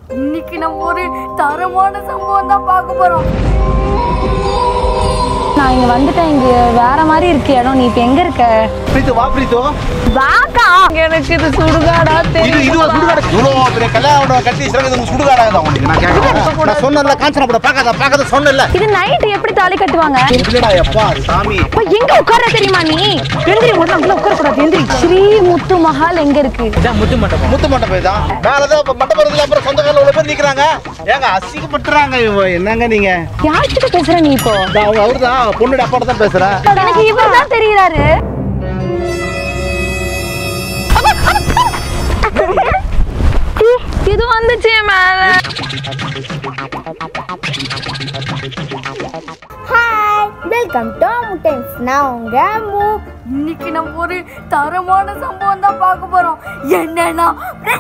இன்னைக்கு நம்ம ஒரு தரமான சம்பவம் தான் பார்க்க போறோம் நான் இங்க வந்துட்டேன் இங்க வேற மாதிரி இருக்கு இடம் நீ இப்ப எங்க இருக்க பிரீத்து வா பிரீத்து வாக்கா எனக்கு இது சுடுகாடா இது இது ஒரு சுடுகாடு இவ்வளோ பெரிய கல்யாணம் கட்டி சிறகு சுடுகாடாக தான் உனக்கு நான் கேட்கறேன் நான் சொன்னேன்ல காஞ்சனா படம் பார்க்காத பார்க்காத சொன்னேன்ல இது நைட் எப்படி தாலி கட்டுவாங்க இல்லடா எப்பா சாமி அப்ப எங்க உட்கார தெரியுமா நீ எந்திரி ஒரு நாள் உட்கார கூடாது எந்திரி ஸ்ரீ முத்து மஹால் எங்க இருக்கு முத்து மண்டபம் தான் மேலதான் மண்டபம் இருக்குல்ல அப்புறம் சொந்தக்காரில் உள்ள பேர் நிக்கிறாங்க ஏங்க அசிங்கப்பட்டுறாங்க இவ என்னங்க நீங்க யார்கிட்ட பேசுற நீ இப்போ இந்த அவங்க அவர்தான் பொண்ணுடைய அப்பாட்ட தான் பேசுறேன் எனக்கு இவர் தான் தெரியுறாரு இது வந்துச்சு என் மேல ஹாய் வெல்கம் டு முட்டன்ஸ் நான் உங்க அம்மு இன்னைக்கு நம்ம ஒரு தரமான சம்பவம் தான் பார்க்க போறோம் என்னன்னா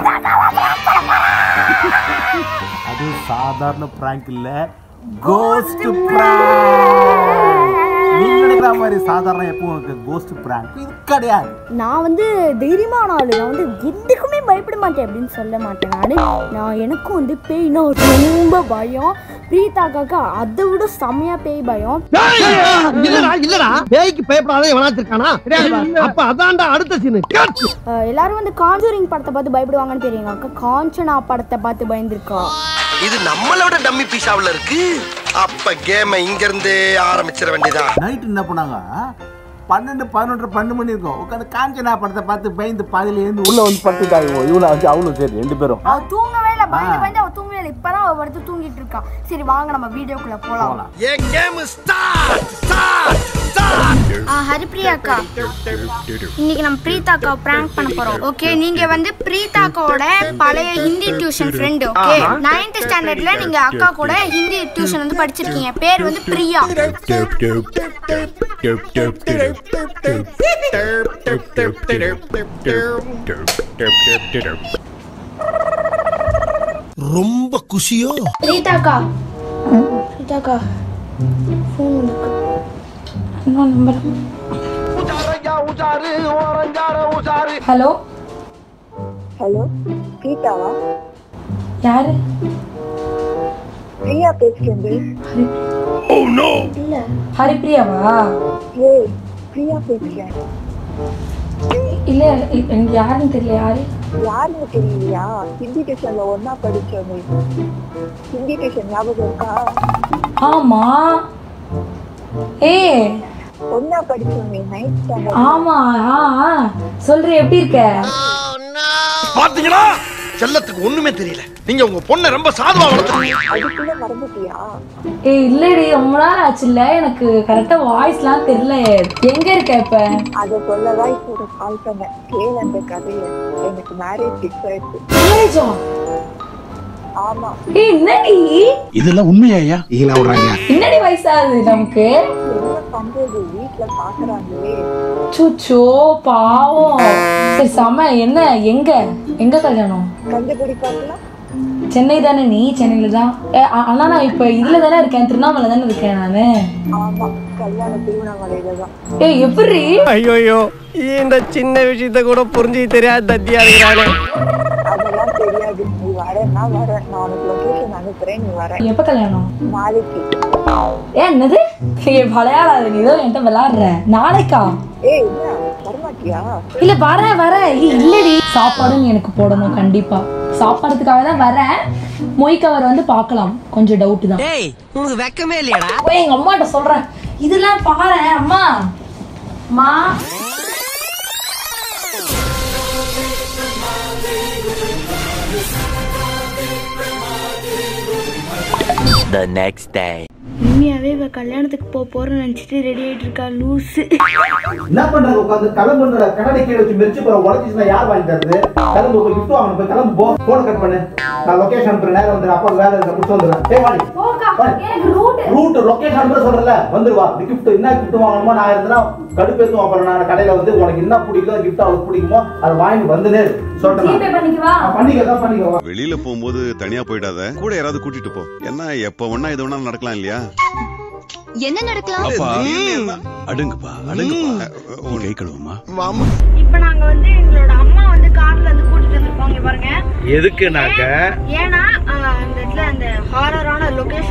அது சாதாரண பிராங்க் இல்ல கோஸ்ட் பிராங்க் நீங்க நினைக்கிற மாதிரி சாதாரண எப்போ உனக்கு கோஸ்ட் பிராங்க் இது கிடையாது நான் வந்து தைரியமான ஆளு நான் வந்து எதுக்குமே பயப்பட மாட்டேன் அப்படின்னு சொல்ல மாட்டேன் நான் நான் எனக்கும் வந்து பேய்னா ரொம்ப பயம் பிரீதாக்காக்கு அதை விட செம்மையா பேய் பயம் இல்லடா இல்லடா பேய்க்கு பயப்படாத எவனாச்சும் இருக்கானா அப்ப அதான்டா அடுத்த சீனு அஹ் எல்லாரும் வந்து காஞ்சூரிங் படத்தை பார்த்து பயப்படுவாங்கன்னு தெரியுங்க அக்கா காஞ்சனா படத்தை பார்த்து பயந்துருக்கா இது நம்மளோட டம்மி பீஸாவுல இருக்கு அப்ப கேம இங்க இருந்தே ஆரம்பிச்சிட வேண்டியதா நைட் என்ன பண்ணாங்க பன்னெண்டு பதினொன்று பன்னெண்டு மணி இருக்கும் உட்காந்து காஞ்சனா படத்தை பார்த்து பயந்து பாதியில இருந்து உள்ள வந்து படுத்துட்டாங்க இவ்வளோ வந்து அவளும் சரி ரெண்டு பேரும் அவ தூங்கவே இல்லை பயந்து பயந்து அவ தூங்கவே இல்லை இப்பதான் அவ படுத்து தூங்கிட்டு இருக்கா சரி வாங்க நம்ம வீடியோக்குள்ள போலாம் என் game start start start Haripriya அக்கா இன்னைக்கு நம்ம பிரீதா அக்கா பிராங்க் பண்ண போறோம் ஓகே நீங்க வந்து பிரீதா அக்காவோட பழைய Hindi tuition friend okay ninth ஸ்டாண்டர்ட்ல நீங்க அக்கா கூட ஹிந்தி டியூஷன் வந்து படிச்சிருக்கீங்க பேர் வந்து பிரியா ரொம்ப குஷியோ பிரீதா அக்கா பிரீதா அக்கா ஃபோன் இருக்கு இன்னொரு நம்பர் ஹலோ ஹலோ கீதாவா யாரு பிரியா பேசுறேன் ஹரிப்ரியாவா ஏய் பிரியா பேசுறேன் இல்ல இ- எனக்கு யாருன்னு தெரியல யாரு யாருன்னு தெரியலையா ஹிந்தி டியூஷன்ல ஒன்னா படிச்சோமே ஹிந்தி டியூஷன் ஞாபகம் இருக்கா ஆமா ஏய் ஒன்னா படிச்சோமே நைன்த் ஸ்டாண்டர்ட் ஆமா ஆ ஆ. சொல்றி எப்படி இருக்க பாத்தீங்களா செல்லத்துக்கு ஒண்ணுமே தெரியல நீங்க உங்க பொண்ணை ரொம்ப சாதுவா வளர்த்துறீங்க அதுக்குள்ள மறந்துட்டியா ஏய் இல்லடி ரொம்ப நாள் ஆச்சுல்ல எனக்கு கரெக்டா வாய்ஸ்லாம் தெரியல எங்க இருக்க இப்ப அத சொல்லதான் இப்போ ஒரு கால் பண்ணேன் கேள் அந்த கதைய எனக்கு மேரேஜ் ஃபிக்ஸ் ஆயிடுச்சு மேரேஜா ஆமா ஏய் என்னடி இதெல்லாம் உண்மையா ஈழ விடுறாங்க என்னடி வயசாகுது நமக்கு என்ன பண்றது வீட்டுல பாக்குறாங்களே சுச்சோ பாவம் சரி செம என்ன எங்க எங்க கல்யாணம் கண்டுபிடி பார்க்கலாம் சென்னை தானே நீ சென்னையில தான் ஏ, ஆ- ஆனா நான் இப்ப இதுல தானே இருக்கேன் திருவண்ணாமலை தானே இருக்கேன் நானு ஆமா கல்யாண திருவண்ணாமலையில தான் ஏய் எப்படி ஐயோயோ இந்த சின்ன விஷயத்த கூட புரிஞ்சு தெரியாத தத்தியா இருக்கிறானே அதெல்லாம் தெரியாது நீ வரேன்னா வரேன் நான் உனக்கு லொகேஷன் அனுப்புறேன் நீ வர எப்ப கல்யாணம் நாளைக்கு ஏ என்னது ஏய் விளையாடாத நீ ஏதோ என்கிட்ட விளையாடுற நாளைக்கா ஏய் என்ன வரமாட்டியா இல்ல வரேன் வரேன் ஏய், இல்லடி சாப்பாடும் நீ எனக்கு போடணும் கண்டிப்பா சாப்பாடுறதுக்காக தான் வரேன் மொய் கவர் வந்து பார்க்கலாம் கொஞ்சம் டவுட் தான் டேய் உனக்கு வெக்கமே இல்லையாடா போய் எங்க அம்மாட்ட சொல்றேன் இதெல்லாம் பாரு அம்மா அம்மா The next day. உண்மையாவே இவ கல்யாணத்துக்கு போக போறேன்னு நினைச்சிட்டு ரெடி ஆயிட்டு இருக்கா லூசு என்ன பண்றாங்க உட்காந்து கிளம்புன்ற கண்ணாடி கீழே வச்சு மிரிச்சு போற உடச்சிச்சுனா யார் வாங்கி தருது கிளம்பு போய் கிஃப்ட் வாங்கணும் போய் கிளம்பு போ போன கட் பண்ணு நான் லொகேஷன் அனுப்புறேன் நேரம் வந்துடு அப்பா வேலை இருக்க முடிச்சு வந்துடுறேன் ஏய் வாடி எனக்கு ரூட் ரூட் லொகேஷன் அனுப்புற சொல்றல வந்துருவா இந்த கிஃப்ட் என்ன கிஃப்ட் வாங்கணுமோ நான் இருந்தா கடுப்பேத்தும் அப்புறம் நான் கடையில வந்து உனக்கு என்ன பிடிக்குதோ கிஃப்ட் அவளுக்கு பிடிக்குமோ அதை வாங்கி வந்துனே சொல்றேன் ஜிபே பண்ணிக்கவா பண்ணிக்க தான் பண்ணிக்கோ வெளியில போகும்போது தனியா போயிடாத கூட யாராவது கூட்டிட்டு போ ஏன்னா எப்ப ஒண்ணா இது ஒண்ணா நடக்கலாம் இல்லையா என்ன நடக்கலாம் அப்பா அடுங்குப்பா அடுங்குப்பா உன் கை கழுவுமா இப்போ நாங்க வந்து எங்களோட அம்மா வந்து கார்ல வந்து கூட்டிட்டு வந்திருப்பாங்க பாருங்க எதுக்குனாக்க ஏன்னா அஹ்,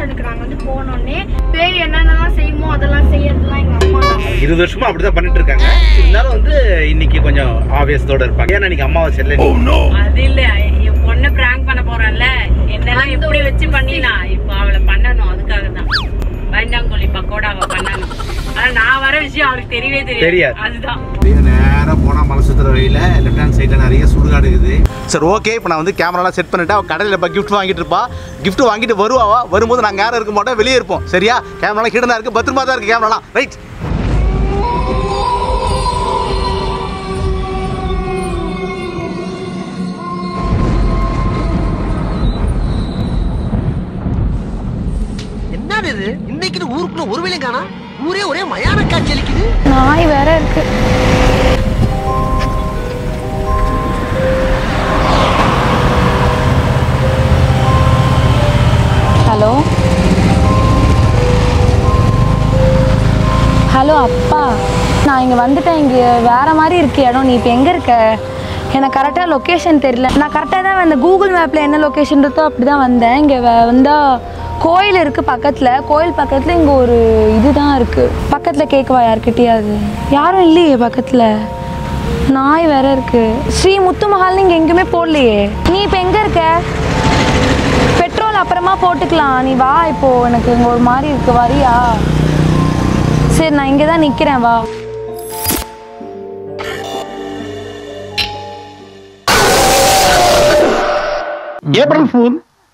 டியூஷனுக்கு நாங்க வந்து போனோடனே பேய் என்னென்னலாம் செய்யுமோ அதெல்லாம் செய்யறதுலாம் எங்க அம்மா தான் இருபது வருஷமா அப்படிதான் பண்ணிட்டு இருக்காங்க இருந்தாலும் வந்து இன்னைக்கு கொஞ்சம் ஆவேசத்தோட இருப்பாங்க ஏன்னா இன்னைக்கு அம்மாவை செல்ல அது இல்ல என் பொண்ணை பிராங்க் பண்ண போறேன்ல என்னெல்லாம் எப்படி வச்சு பண்ணினா இப்போ அவளை பண்ணணும் அதுக்காக தான் பயந்தாங்கோழி பக்கோடா அவ பண்ணணும் ஆனா நான் வர விஷயம் அவளுக்கு தெரியவே தெரியாது தெரியாது. அதுதான் நேரா போனா மலை சுத்துற வழியில லெஃப்ட் ஹேண்ட் சைடுல நிறைய சுடுகாடு இருக்குது சரி ஓகே இப்போ நான் வந்து கேமராலாம் செட் பண்ணிட்டு அவ கடையில் இப்போ கிஃப்ட் வாங்கிட்டு இருப்பா gift வாங்கிட்டு வருவாவா வரும்போது நாங்கள் யாரும் இருக்க மாட்டோம் வெளியே இருப்போம் சரியா கேமராலாம் கீழே தான் இருக்கு பத்திரமா தான் இருக்கு கேமராலாம் ரைட் என்னது இது இன்னைக்கு ஊருக்குள்ள ஒரு வேலையும் காணா ஊரே ஒரே மயான காட்சி அளிக்குது நாய் வேற இருக்கு ஹலோ ஹலோ அப்பா நான் இங்கே வந்துட்டேன் இங்கே வேற மாதிரி இருக்கு இடம் நீ இப்போ எங்கே இருக்க எனக்கு கரெக்டாக லொக்கேஷன் தெரியல நான் கரெக்டாக தான் வந்தேன் கூகுள் மேப்பில் என்ன லொக்கேஷன் இருக்கோ அப்படி தான் வந்தேன் இங்கே வந்தால் கோயில் இருக்குது பக்கத்தில் கோயில் பக்கத்தில் இங்கே ஒரு இதுதான் இருக்குது பக்கத்தில் கேட்கவா யார்கிட்டயாவது யாரும் இல்லையே பக்கத்தில் நாய் வேற இருக்கு ஸ்ரீ முத்து மஹால் நீங்கள் எங்கேயுமே போடலையே நீ இப்போ எங்கே இருக்க பெட்ரோல் அப்புறமா போட்டுக்கலாம் நீ வா இப்போ எனக்கு இங்கே ஒரு மாதிரி இருக்கு வரியா சரி நான் இங்கே தான் நிற்கிறேன் வா ஏப்ரல் ஃபூல்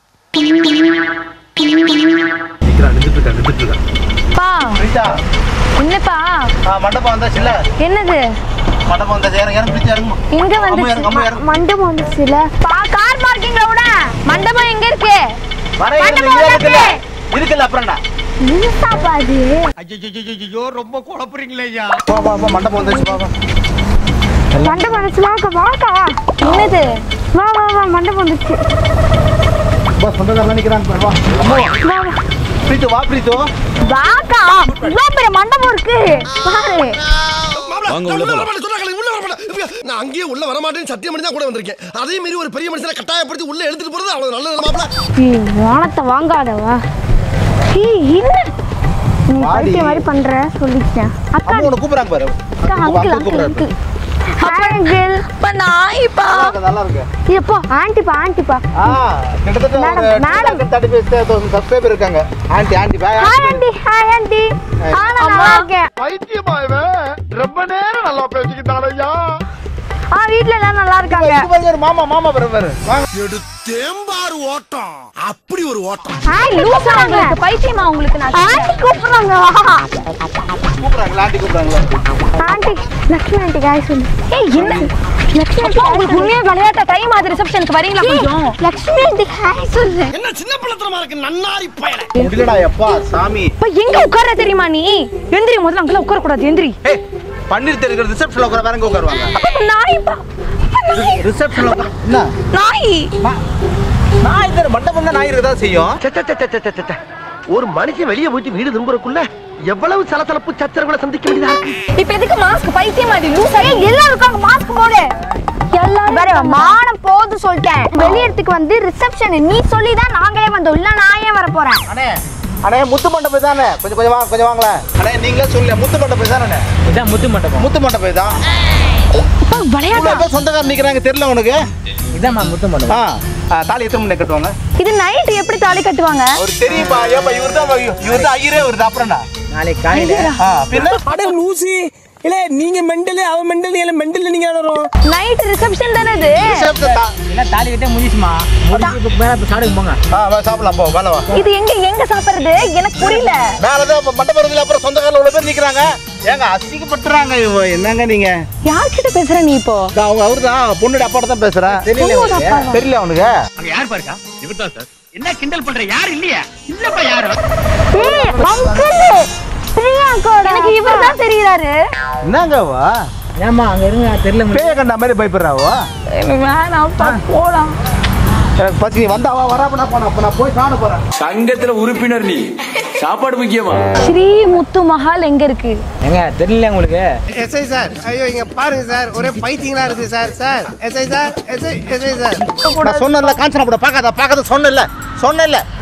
நிற்கிறான் நின்றுட்டு இருக்கா நின்றுட்டு இருக்கா பா என்னப்பா மண்டபம் வந்தாச்சுல்ல என்னது மண்டபம் வந்தாச்சு இறங்க இறங்க பிடிச்சி இறங்குமா எங்க அம்மா இறங்கு, அம்மா இறங்கு. மண்டபம் வந்துச்சுல பா கார் பார்க்கிங்ல விட மண்டபம் எங்க இருக்கு வர இறங்கு, மண்டபம் இங்க இருக்குல்ல இருக்கு. இருக்குல்ல அப்புறம்டா நியூஸாப்பா அது ஐயோ ரொம்ப குழப்புறீங்களே ஐயா வா வா வா மண்டபம் வந்துச்சு வா வா மண்டபம் வந்துச்சு வாக்கா வாக்கா என்னது வா வா வா மண்டபம் வந்துச்சு பா சொந்தக்காரலாம் நிற்கிறாங்க பாரு, வா அம்மா பிரீத்து வா பிரீத்து வாக்கா இவ்வளோ பெரிய மண்டபம் இருக்கு பாரு நான் அங்கேயே உள்ள வர மாட்டேன்னு சத்தியம் பண்ணி தான் கூட வந்திருக்கேன் அதே மீறி ஒரு பெரிய மனுஷனை கட்டாயப்படுத்தி உள்ள எடுத்துட்டு போறது அவ்வளவு நல்லது மாப்பிள ஏய் வானத்தை வாங்காதவா ஏய் என்ன நீ வாடி. பைத்திய மாதிரி பண்ற சொல்லிட்டேன் அக்கா அம்மா உன்னை கூப்பிடுறாங்க பாரு அக்கா அங்கிள் அங்கிள் கூப்பிடுறாங்க அங்கிள் அங்கிள் இப்ப நாய்ப்பா நல்லா இருக்கு, நல்லா இருக்கு எப்போ ஆண்டிப்பா ஆண்டிப்பா ஆ கிட்டத்தட்ட ஒரு madam, madam. Thirty five thousand subscriber இருக்காங்க aunty aunty bye hi aunty hi aunty ஆ நான் நல்லா இருக்கேன் பைத்தியமா இவன் ரொம்ப நேரம் நல்லா பேசிக்கிட்டான் ஐயா ஆ வீட்ல எல்லாம் நல்லா இருக்காங்க மாமா மாமா பாரு பாரு வாங்க தேம்பாறு ஓட்டம் அப்படி ஒரு ஓட்டம் ஹாய் லூசா உங்களுக்கு பைத்தியமா உங்களுக்கு நான் ஆண்டி கூப்பிடுறாங்க கூப்பிடுறாங்களா ஆண்டி கூப்பிடுறாங்களா ஆண்டி லக்ஷ்மி ஆண்டி காய் சொல்லு ஏய் என்ன லக்ஷ்மி ஆண்டி அப்பா, உங்களுக்கு உண்மையா விளையாட்ட டைம் ஆகுது ரிசப்ஷனுக்கு வரீங்களா கொஞ்சம் லக்ஷ்மி ஆண்டி ஹாய் சொல்லு என்ன சின்ன பிள்ளத்தனமா இருக்கு நன்னாரி பயல முடியலடா எப்பா சாமி இப்ப எங்க உட்கார தெரியுமா நீ எந்திரி முதல்ல அங்கெல்லாம் உட்கார கூடாது எந்திரி ஏய் பன்னீர் தெரிக்கிற ரிசப்ஷன்ல உட்கார வேறங்க உட்காருவாங்க அப்ப நாய்ப்பா ரிசப்ஷன்ல உட்கார என்ன நாய் நாய் இந்த மண்டபம் தான் நாய் இருக்கதா செய்யும் ஒரு மனுஷன் வெளியே போயிட்டு வீடு திரும்புறக்குள்ள எவ்வளவு சலசலப்பு சச்சரவுகளை சந்திக்க வேண்டியதா இருக்கு இப்ப எதுக்கு மாஸ்க் பைத்தியம் மாதிரி லூசா ஏய் எல்லாரும் இருக்காங்க மாஸ்க் போடு எல்லாரும் வேற மானம் போது சொல்லிட்டேன் வெளியறதுக்கு வந்து ரிசப்ஷன் நீ சொல்லி தான் நாங்களே வந்தோம் இல்ல நான் ஏன் வர போறேன் அண்ணே அண்ணே முத்து மண்டபம் தானே கொஞ்சம் கொஞ்சம் வாங்க கொஞ்சம் வாங்களேன் அண்ணே நீங்களே சொல்லுங்க முத்து மண்டபம் தானே இதான் முத்து மண்டபம் முத்து மண்டபம் தான் விளையாட்டா இவ்வளவு பேர் சொந்தக்காரர் நிக்கிறாங்க தெரியல உனக்கு இதாம்மா முத்து மண்டபம் ஆ ஆ, தாலி எத்தனை மணி கட்டுவாங்க இது நைட் எப்படி தாலி கட்டுவாங்க அவர் தெரியும்பா ஏப்பா இவர் தான் இவர் தான் ஐயரே வருது அப்புறம்டா நாளைக்கு காலையில ஆ பின்ன அட லூசி இல்ல நீங்க மெண்டல் அவன் மெண்டல் இல்ல மெண்டல் நீங்க வரும் நைட் ரிசப்ஷன் தானே இது ரிசப்ஷன் தான் இல்ல தாலி கட்டே முடிஞ்சுமா முடிஞ்சு இப்ப மேல இப்ப சாடுக்கு போங்க ஆ வா சாப்பிடலாம் போ வேலை வா இது எங்க எங்க சாப்பிடுறது எனக்கு புரியல மேலதான் இப்ப மண்டபம் இருக்குல்ல அப்புறம் சொந்தக்காரர் இவ்வளவு பேர் நிக்கிறாங்க ஏங்க அசிங்கப்பட்டுறாங்க இவ என்னங்க நீங்க யார்கிட்ட பேசுற நீ இப்போ இதோ அவங்க அவரு தான் பொண்ணுடைய அப்பாட்ட தான் பேசுறேன் பொண்ணோட அப்பாவா? தெரியல அவனுக்கு அங்க யார் பாருக்கா இவர்தான் சார் என்ன கிண்டல் பண்ற யார் இல்லையா இல்லப்பா யாரு ஏய் அங்கிள் பிரியாங்கோட எனக்கு இவர் தான் தெரியறாரு என்னங்கவா ஏமா அங்க இருங்க தெரியல பேய கண்ட மாதிரி பயப்படுறாவோ எனக்கு வேணாம்ப்பா போலாம் எனக்கு பசி வந்தாவா வராப்ப நான் போன அப்ப நான் போய் சாப்பிட போறேன் சங்கத்துல உறுப்பினர் நீ சாப்பாடு முக்கியமா ஸ்ரீ முத்து மஹால் எங்க இருக்கு எங்க தெரியல உங்களுக்கு எஸ்ஐ சார் ஐயோ இங்க பாருங்க சார் ஒரே பைத்தியங்களா இருக்கு sir sir SI sir SI SI sir நான் சொன்னேன்ல காஞ்சனா படம் பார்க்காத பார்க்காத சொன்னேன்ல சொன்னேன்ல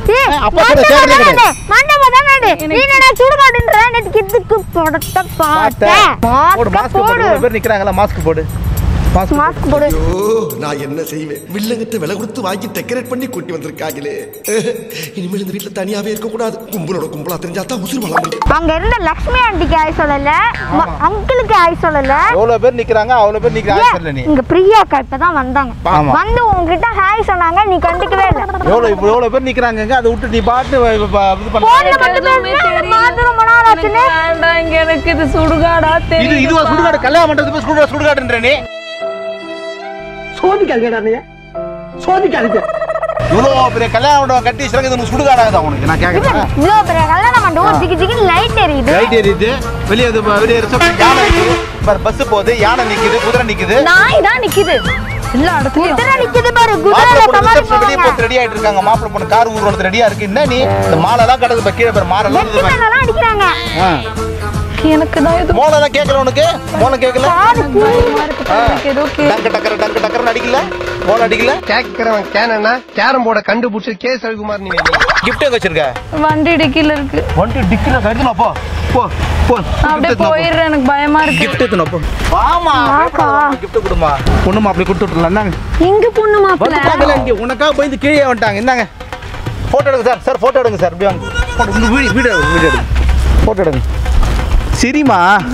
ஏய், அப்பா சொல்ற தேவையே மண்டபம் கிடையாது. தானே, மண்டபம் தானே. நீ என்னடா சுடுகாடுன்ற? நேத்து கித்துக்கு போடத்த பார்த்தேன். போடு மாஸ்க் போடு போடு. இவ்வளவு பேர் நிக்கிறாங்கல்ல மாஸ்க் போடு மாஸ்க் மாஸ்க் போடு ஐயோ நான் என்ன செய்வேன் வில்லங்கத்தை விலை கொடுத்து வாங்கி டெக்கரேட் பண்ணி கூட்டி வந்திருக்காங்களே இனிமேல் இந்த வீட்டுல தனியாவே இருக்க கூடாது கும்பலோட கும்பலா தெரிஞ்சா தான் உசுறு வாழ முடியும் அங்க இருந்த லக்ஷ்மி ஆண்டிக்கு ஆய் சொல்லல ம- அங்கிளுக்கு ஆய் சொல்லல எவ்வளவு பேர் நிக்கிறாங்க அவ்வளவு பேர் நிக்கிறாங்க ஏன், தெரியல நீ இங்க பிரியாக்கா இப்பதான் வந்தாங்க ஆமா. வந்து உங்ககிட்ட ஹாய் சொன்னாங்க நீ கண்டுக்கவே இல்ல எவ்வளவு இவ்வளவு எவ்வளவு பேர் நிக்கிறாங்க அதை விட்டு நீ பாட்டு வ- வ- வ- இது பண்ண போன்ல மட்டும் பேசுனா மாத்து ரொம்ப நாள் ஆச்சுன்னு வேண்டாம் இங்க எனக்கு இது சுடுகாடா இது தெரியும் இதுவா சுடுகாடு கல்யாணம் பண்றது போய் சுடுகாடு சுடுகாடுன்ற நீ சோதிக்காதீங்க சோதிக்காதீங்க இவ்வளவு பெரிய கல்யாணம் மண்டபம் கட்டி வச்சிருக்க இது சுடுகாடாகுதா உனக்கு நான் கேட்கறேன் இவ்வளவு பெரிய கல்யாணம் மண்டபம் ஜிகி ஜிகி லைட் எரியுது லைட் எரியுது வெளியே இது வெளியே ரிசப்ஷன் யானை நிக்குது பாரு பஸ் போகுது யானை நிக்குது குதிரை நிக்குது நாய் தான் நிக்குது எல்லா இடத்துலயும் குதிரை நிக்குது பாரு மாப்பிள்ளை குதிரையில பொண்ணு சவாரி ரிசப்ஷன் வெளியே போவாங்க போட்டு ரெடி ஆயிட்டு இருக்காங்க மாப்பிள்ளை பொண்ணு கார் ஊர்வலத்து ரெடியா இருக்கு என்ன நீ இந்த மாலை எல்லாம் கிடக்கு இப்ப கீழே பேர் மாலை எல்லாம் வெட்டி இருக்குது பாரு. மேலலாம் அடிக்கிறாங்க ஆ. எனக்கு தான் இது மோளம் எல்லாம் கேட்கல உனக்கு மோளம் கேட்கல காது பயமா இருக்கு ஆ. எனக்கு ஏதோ கே டக்கு டக்கர டக்கு டக்கரன்னு அடிக்கல மோளம் அடிக்கல கேட்கிறவன் கேனா கேரம் போர்டை கண்டுபிடிச்சு கே ரவிக்குமார் நீ கிஃப்ட் எங்க வச்சிருக்க வண்டி டிக்கில இருக்கு வண்டி டிக்கில கருதுனா போ போ போ நான் அப்படியே போயிடுறேன் எனக்கு பயமா இருக்கு கிஃப்ட் எடுத்துனா போ வாமா கிஃப்ட் கொடுமா பொண்ணு மாப்பிள்ளை கொடுத்து விட்டுலாம் இந்தாங்க எங்க பொண்ணு மாப்பிள்ள வந்துட்டாங்கல்ல இங்க உனக்காக போய் கீழே வந்துட்டாங்க இந்தாங்க போட்டோ எடுங்க சார் சார் போட்டோ எடுங்க சார் இப்படி வாங்க போட்டோ உங்க வீடியோ வீடியோ எடுங்க வீடியோ எடுங்க போட்டோ எடுங்க சரிம்மா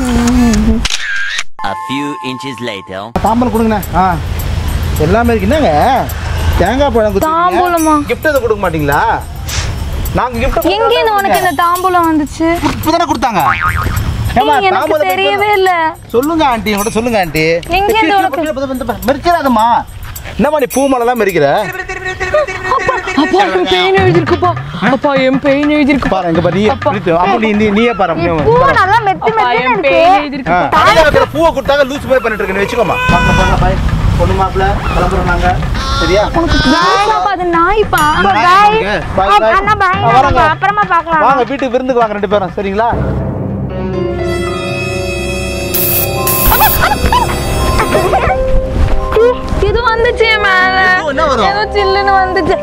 A few inches later. Tambaram கொடுங்கண்ணே ஆ எல்லாமே இருக்கு என்னங்க தேங்காய் பழம் தாம்பூலமா? கிஃப்ட் எதுவும் கொடுக்க மாட்டீங்களா நாங்க கிஃப்ட் எங்க இருந்து உனக்கு இந்த தாம்பூலம் வந்துச்சு இப்பதானே கொடுத்தாங்க ஏம்மா, ஏய், எனக்கு தாம்பூலம் தெரியவே இல்ல சொல்லுங்க ஆண்டி என்கிட்ட சொல்லுங்க ஆண்டி எங்க இருந்து உனக்கு மெரிச்சிடாதம்மா என்னம்மா நீ பூ மலைலாம் மெரிக்கிற அப்பா என் பெயின் எழுதிருக்குப்பா அப்பா என் பெயின் எழுதிருக்கு பாரு இங்க பாரு நீ அப்ப நீ நீ நீயே பாரு அப்படியே பூ பாரு. நல்லா மெத்தி அப்பா மெத்தி என் இருக்கு பெயின் எழுதிருக்கு ஆ, தலையில வைக்கிற பூவை கொடுத்தாங்க லூஸ் மாதிரி பண்ணிட்டு இருக்கேன் வச்சுக்கோமா வாங்க போங்க பாய் பொண்ணு மாப்பிள்ள கிளம்புறோம் நாங்க சரியா அப்பா அது நாய்ப்பா அந்த நாய் பாய் பாருங்க. பாய், பாய். அண்ணா பாய் ஆ, வரேங்க. நம்ம அப்புறமா பார்க்கலாம் வாங்க வீட்டுக்கு விருந்துக்கு வாங்க ரெண்டு பேரும் சரிங்களா இது வந்துச்சு என் மேல எதுவும் என்ன வரும்? ஏதோ சில்லுன்னு வந்துச்சு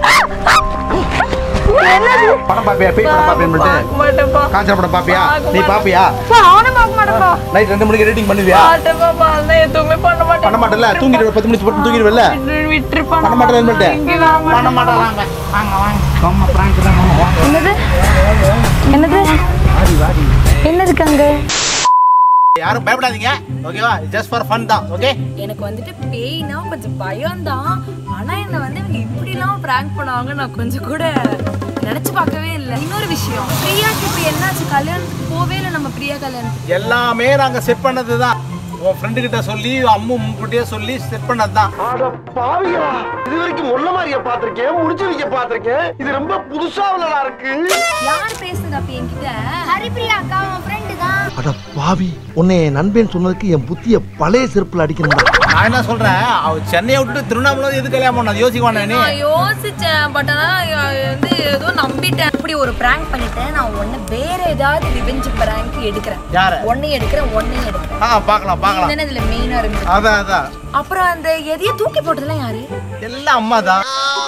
என்னது படம் பாப்பியா பேய் படம் பாப்பியான்னு பார்க்க மாட்டேன்ப்பா காஞ்சன படம் பாப்பியா பார்க்க நீ பாப்பியா போ, அவனும் பார்க்க மாட்டேப்பா நைட் ரெண்டு மணிக்கு ரேட்டிங் பண்ணுவியா மாட்டேன்ப்பா நான் எதுவுமே பண்ண மாட்டேன் பண்ண மாட்டேன்ல தூங்கிட்டு பத்து மணிக்கு போட்டு தூங்கிடுவல்ல விட்டுரு பண்ண மாட்டேன் ஹெல்மெட் இங்க வாங்க. பண்ண மாட்டேன் வாங்க வாங்க வாங்க பிராங்க் தான் வாங்க வாங்க என்னது என்னது என்னதுக்கு அங்க யாரும் பயப்படாதீங்க ஓகேவா ஜஸ்ட் ஃபார் ஃபன் தான் ஓகே எனக்கு வந்துட்டு பேய்னா கொஞ்சம் பயம்தான் ஆனா என்ன வந்து இவங்க இப்படிலாம் பிராங்க் பண்ணுவாங்க நான் கொஞ்சம் கூட நினைச்சு பார்க்கவே இல்லை இன்னொரு விஷயம் பிரியாக்கு இப்ப என்னாச்சு கல்யாணத்துக்கு போவே இல்லை நம்ம பிரியா கல்யாணத்துக்கு எல்லாமே நாங்க செட் பண்ணது தான் உன் ஃப்ரெண்டு கிட்ட சொல்லி அம்மு முன்கூட்டியே சொல்லி செட் பண்ணது தான் அட பாவியா இது வரைக்கும் முள்ள மாதிரிய பாத்திருக்கேன் முடிச்சு வைக்க பாத்திருக்கேன் இது ரொம்ப புதுசா உள்ளதா இருக்கு யார் பேசுறது அப்ப என்கிட்ட ஹரிப்பிரியா அக்கா உன் ஃப்ரெண்டு தான் அட பாவி உன்னை என் நண்பன் சொன்னதுக்கு என் புத்திய பழைய செருப்புல அடிக்கணும் நான் என்ன சொல்றேன் அவ சென்னையை விட்டுட்டு திருவண்ணாமலை எது கல்யாணம் பண்ணது யோசிக்க வேண்டாம் நீ நான் யோசிச்சேன் பட் ஆனா வந்து ஏதோ நம்பிட்டேன் இப்படி ஒரு பிராங்க் பண்ணிட்டேன் நான் ஒண்ணு வேற ஏதாவது ரிவெஞ்ச் பிராங்க் எடுக்கிறேன் யார ஒன்னையும் எடுக்கிறேன் ஒன்னையும் எடுக்கிறேன் ஆ பார்க்கலாம் பார்க்கலாம் இதுதானே இதுல மெயினா இருக்கு அதான் அதான் அப்புறம் அந்த எதையும் தூக்கி போட்டதெல்லாம் யாரு எல்லாம் அம்மா தான்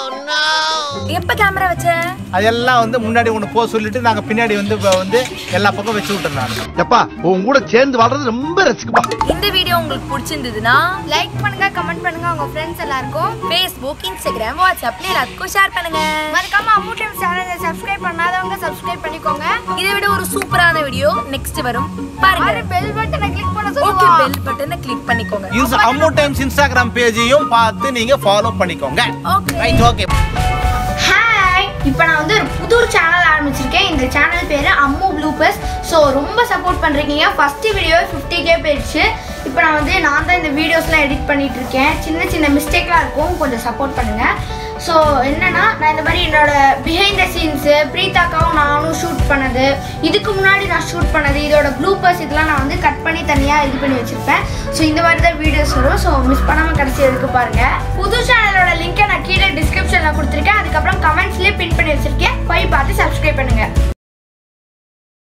எப்ப கேமரா வச்ச அதெல்லாம் வந்து முன்னாடி ஒன்று போக சொல்லிட்டு நாங்க பின்னாடி வந்து இப்ப வந்து எல்லா பக்கம் வச்சு விட்டுறோம் நான் எப்பா உன் கூட சேர்ந்து வாழ்றது ரொம்ப ரசிக்குப்பா இந்த வீடியோ உங்களுக்கு பிடிச்சிருந்ததுன்னா லைக் பண்ணுங்க கமெண்ட் பண்ணுங்க உங்க ஃப்ரெண்ட்ஸ் எல்லாருக்கும் ஃபேஸ்புக் இன்ஸ்டாகிராம் வாட்ஸ்அப்ல எல்லாத்துக்கும் ஷேர் பண்ணுங்க மறக்காம அம்மு டைம் சேனலை சப்ஸ்கிரைப் பண்ணாதவங்க சப்ஸ்கிரைப் பண்ணிக்கோங்க இதை விட ஒரு சூப்பரான வீடியோ நெக்ஸ்ட் வரும் பாருங்க பெல் பட்டனை கிளிக் பண்ண ஓகே சொல்லுவா பெல் பட்டனை கிளிக் பண்ணிக்கோங்க இன்ஸ் அம்மு டைம்ஸ் இன்ஸ்டாகிராம் பேஜையும் பார்த்து நீங்க ஃபாலோ பண்ணிக்கோங்க ஓகே ரைட் ஓகே ஹாய் இப்போ நான் வந்து ஒரு புது சேனல் ஆரம்பிச்சிருக்கேன் இந்த சேனல் பேர் அம்மு ப்ளூபஸ் ஸோ ரொம்ப சப்போர்ட் பண்ணுறீங்க ஃபஸ்ட்டு வீடியோ ஃபிஃப்டி கே போயிடுச்சு இப்போ நான் வந்து நான் தான் இந்த வீடியோஸ்லாம் எடிட் பண்ணிட்டு இருக்கேன் சின்ன சின்ன மிஸ்டேக்லாம் இருக்கும் கொஞ்சம் சப்போர்ட் பண்ணுங்கள் ஸோ என்னன்னா நான் இந்த மாதிரி என்னோட பிஹைண்ட் த சீன்ஸு பிரீதாக்காவும் நானும் ஷூட் பண்ணது இதுக்கு முன்னாடி நான் ஷூட் பண்ணது இதோட ப்ளூபர்ஸ் இதெல்லாம் நான் வந்து கட் பண்ணி தனியாக இது பண்ணி வச்சுருப்பேன் ஸோ இந்த மாதிரி தான் வீடியோஸ் வரும் ஸோ மிஸ் பண்ணாமல் கடைசி வரைக்கும் பாருங்கள் புது சேனலோட லிங்கை நான் கீழே டிஸ்கிரிப்ஷனில் கொடுத்துருக்கேன் அதுக்கப்புறம் கமெண்ட்ஸ்லேயே பின் பண்ணி வச்சிருக்கேன் போய் பார்த்து சப்ஸ்கிரைப் பண்ணுங்கள்